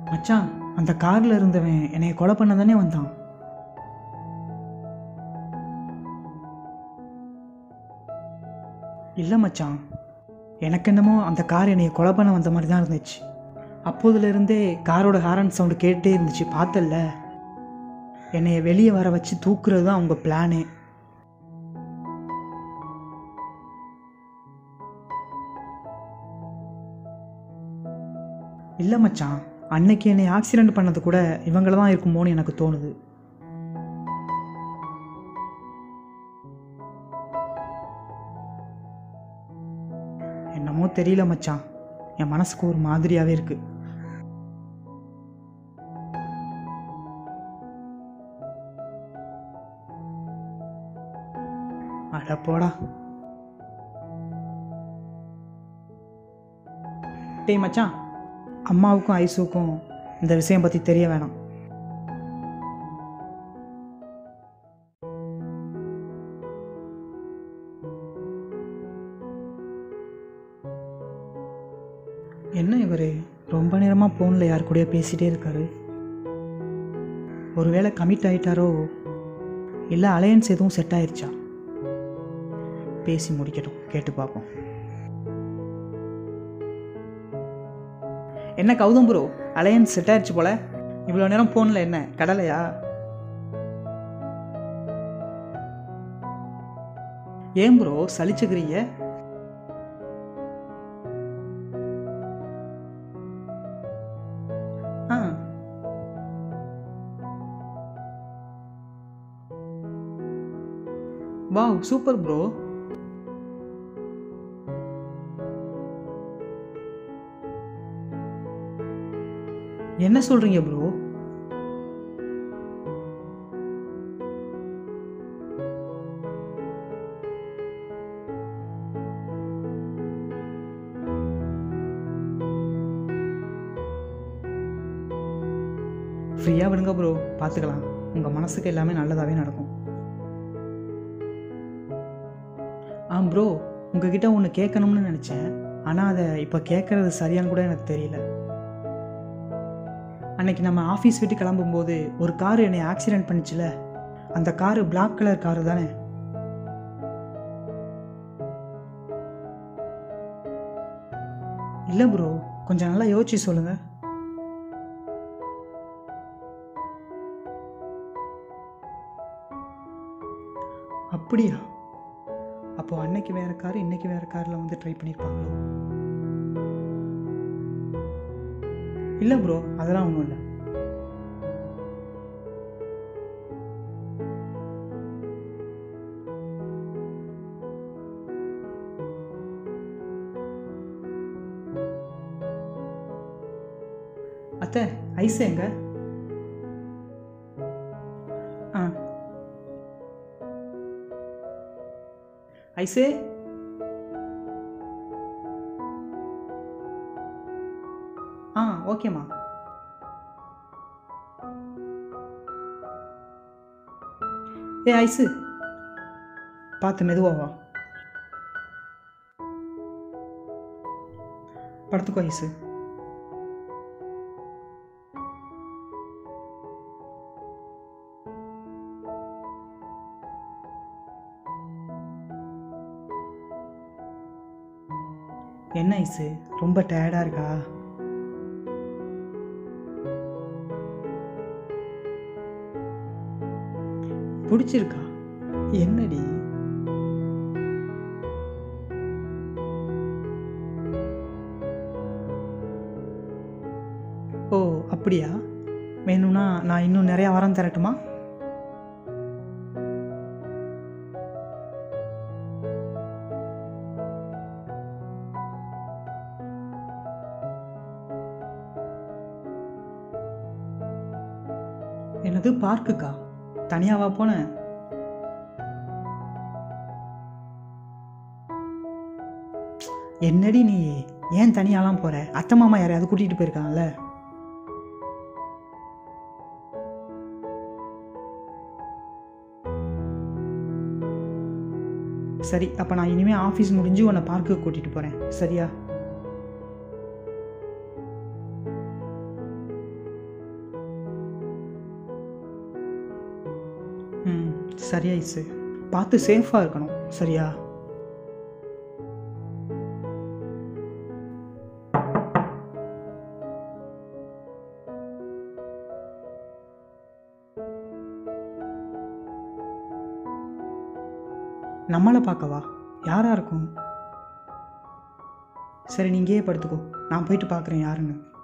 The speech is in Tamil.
மச்சான் அந்த காரில் இருந்தவன் என்னைய கொலை பண்ண தானே வந்தான் இல்லை மச்சான் எனக்கு என்னமோ அந்த கார் என்னைய கொலை பண்ண வந்த மாதிரி தான் இருந்துச்சு அப்போதுலேருந்தே காரோட ஹாரன் சவுண்டு கேட்டே இருந்துச்சு பார்த்தல்ல என்னைய வெளியே வர வச்சு தூக்குறது தான் அவங்க பிளானே இல்லை மச்சான் அன்னைக்கு என்னை ஆக்சிடெண்ட் பண்ணது கூட இவங்கள தான் இருக்குமோன்னு எனக்கு தோணுது என்னமோ தெரியல மச்சான் என் மனசுக்கு ஒரு மாதிரியாகவே இருக்கு அட போடா டேய் மச்சான் அம்மாவுக்கும் ஐசுக்கும் இந்த விஷயம் பற்றி தெரிய வேணாம் என்ன இவர் ரொம்ப நேரமாக ஃபோனில் யார் கூடயோ பேசிகிட்டே இருக்காரு ஒருவேளை கமிட் ஆயிட்டாரோ இல்லை அலையன்ஸ் எதுவும் செட் ஆயிருச்சா பேசி முடிக்கட்டும் கேட்டு பார்ப்போம் என்ன கௌதம் ப்ரோ அலையன்ஸ் செட் ஆயிடுச்சு போல இவ்வளோ நேரம் ஃபோனில் என்ன கடலையா ஏன் ப்ரோ சலிச்சுக்கிறீங்க ஆ வாவ் சூப்பர் ப்ரோ என்ன சொல்றீங்க ப்ரோ ஃப்ரீயாக விடுங்க ப்ரோ பார்த்துக்கலாம் உங்கள் மனசுக்கு எல்லாமே நல்லதாகவே நடக்கும் ஆ ப்ரோ உங்ககிட்ட ஒன்று கேட்கணும்னு நினச்சேன் ஆனால் அதை இப்போ கேட்குறது சரியான்னு கூட எனக்கு தெரியல அன்னைக்கு நம்ம ஆஃபீஸ் விட்டு கிளம்பும்போது ஒரு கார் என்னை ஆக்சிடென்ட் பண்ணிச்சுல அந்த காரு Black கலர் காரு தானே இல்லை ப்ரோ கொஞ்சம் நல்லா யோசிச்சு சொல்லுங்க அப்படியா அப்போ அன்னைக்கு வேற கார் இன்னைக்கு வேற காரில் வந்து ட்ரை பண்ணியிருப்பாங்களோ இல்லை ப்ரோ அதெல்லாம் ஒன்றும் இல்லை அத்தை ஐஸ் எங்க ஆ ஐஸே ஆ ஓகேம்மா ஏ ஐஸு பார்த்து மெதுவா வா படுத்துக்கோ ஐஸு என்ன ஐஸு ரொம்ப டயர்டாக இருக்கா பிடிச்சிருக்கா என்னடி ஓ அப்படியா வேணும்னா நான் இன்னும் நிறையா வரம் தரட்டுமா என்னது பார்க்குக்கா தனியாவா போனேன் என்னடி நீ ஏன் தனியாலாம் போற அத்தை மாமா யாரையாவது கூட்டிகிட்டு போயிருக்காங்கல்ல சரி அப்போ நான் இனிமேல் ஆஃபீஸ் முடிஞ்சு உன்னை பார்க்குக்கு கூட்டிகிட்டு போகிறேன் சரியா ம் சரியா ஐஸு பார்த்து சேஃபாக இருக்கணும் சரியா நம்மளை பார்க்கவா யாரா இருக்கும் சரி நீ இங்கேயே படுத்துக்கோ நான் போயிட்டு பார்க்குறேன் யாருன்னு